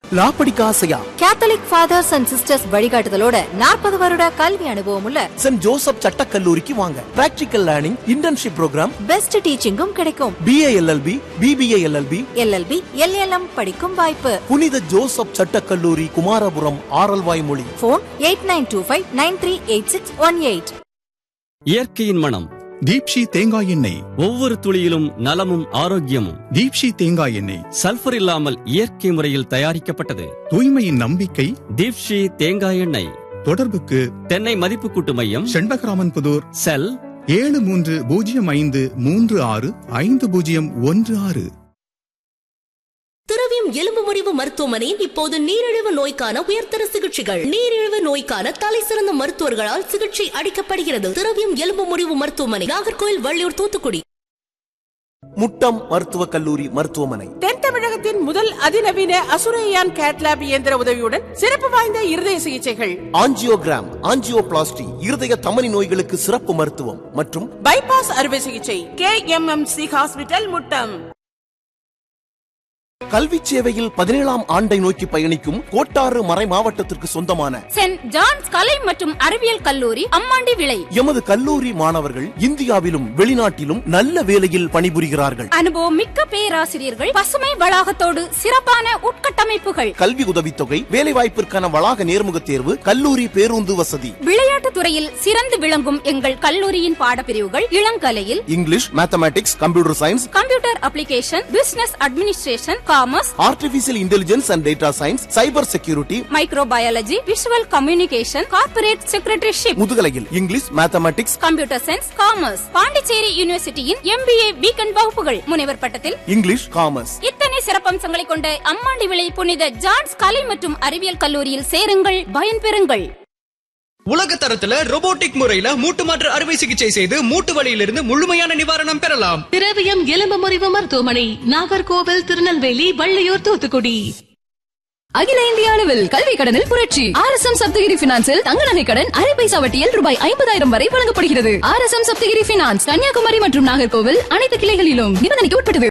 லா படிக்க ஆசையா Catholic fathers and sisters வழிகாட்டுதலோட நாற்பது வருட கல்வி அனுபவம் உள்ள சென்ட் ஜோசப் சட்டக்கல்லூரிக்கு வாங்க practical learning internship program best டீச்சிங்கும் கிடைக்கும் BA LLB BBA LLB LLB LLM படிக்கும் வாய்ப்பு புனித ஜோசப் சட்டக்கல்லூரி Kumarapuram Aralvaimozhi phone eight nine two five nine three eight six one eight இயற்கையின் மனம் தீப்ஷி தேங்காய் எண்ணெய் ஒவ்வொரு துளியிலும் நலமும் ஆரோக்கியமும் தீப்ஷி தேங்காய் எண்ணெய் சல்பர் இல்லாமல் இயற்கை முறையில் தயாரிக்கப்பட்டது தூய்மையின் நம்பிக்கை தீப்ஷி தேங்காய் எண்ணெய் தொடர்புக்கு தென்னை மதிப்பு கூட்டு மையம் செண்பகராமன் புதூர் செல் ஏழு மூன்று பூஜ்ஜியம் ஐந்து மூன்று ஆறு ஐந்து பூஜ்ஜியம் ஒன்று ஆறு திரவியம் எலும்பு முறிவு மருத்துவமனையில் இப்போது நீரிழிவு நோய்க்கான உயர்தர சிகிச்சைகள் நீரிழிவு நோய்க்கான தலை சிறந்த மருத்துவர்களால் சிகிச்சை அளிக்கப்படுகிறது திரவியம் எலும்பு முறிவு மருத்துவமனை நாகர்கோயில் வள்ளியூர் தூத்துக்குடி முட்டம் மருத்துவக் கல்லூரி மருத்துவமனை தென் தமிழகத்தின் முதல் அதிநவீன அசுரையான் கேட்லாப் இயந்திர உதவியுடன் சிறப்பு வாய்ந்த இருதய சிகிச்சைகள் ஆஞ்சியோகிராம் ஆஞ்சியோபிளாஸ்டி இருதய தமனி நோய்களுக்கு சிறப்பு மருத்துவம் மற்றும் பைபாஸ் அறுவை சிகிச்சை K M M C hospital Muttom கல்வி சேவையில் பதினேழாம் ஆண்டை நோக்கி பயணிக்கும் கோட்டாறு மறை மாவட்டத்திற்கு சொந்தமான சென்ட் ஜான்ஸ் கலை மற்றும் அறிவியல் கல்லூரி அம்மாண்டி விளை எமது கல்லூரி மாணவர்கள் இந்தியாவிலும் வெளிநாட்டிலும் நல்ல வேலையில் பணிபுரிகிறார்கள் அனுபவம் மிக்க பேராசிரியர்கள் பசுமை வளாகத்தோடு சிறப்பான உட்கட்டமைப்புகள் கல்வி உதவித்தொகை வேலைவாய்ப்பிற்கான வளாக நேர்முக தேர்வு கல்லூரி பேருந்து வசதி விளையாட்டுத் துறையில் சிறந்து விளங்கும் எங்கள் கல்லூரியின் பாடப்பிரிவுகள் இளங்கலையில் English mathematics computer science computer application business administration commerce artificial intelligence and data science cyber security microbiology visual communication corporate secretaryship முதுகலையில் English mathematics computer science commerce Pondicherry யூனிவர்சிட்டியின் எம்பிஏ பிகன் வகுப்புகள் முனைவர் பட்டத்தில் இங்கிலீஷ் காமர்ஸ் இத்தனை சிறப்பம்சங்களை கொண்ட அம்மாண்டி விளை புனித ஜான்ஸ் கலை மற்றும் அறிவியல் கல்லூரியில் சேருங்கள் பயன்பெறுங்கள் உலக தரத்துல robotic முறையில மூட்டு மாற்று அறுவை சிகிச்சை செய்து மூட்டு வலியிலிருந்து முழுமையான நிவாரணம் பெறலாம் திரவியம் எலும்பு முறிவு மருத்துவமனை நாகர்கோவில் திருநெல்வேலி வள்ளியூர் தூத்துக்குடி அகில இந்திய அளவில் கல்வி கடனில் புரட்சி ஆர் எஸ் எம் சப்தகிரி பினான்சில் தங்க நகை கடன் அரை பைசா வட்டியில் ரூபாய் ஐம்பதாயிரம் வரை வழங்கப்படுகிறது R S M Sapthagiri finance Kanyakumari மற்றும் நாகர்கோவில் அனைத்து கிளைகளிலும் நிபந்தனைக்கு உட்பட்டது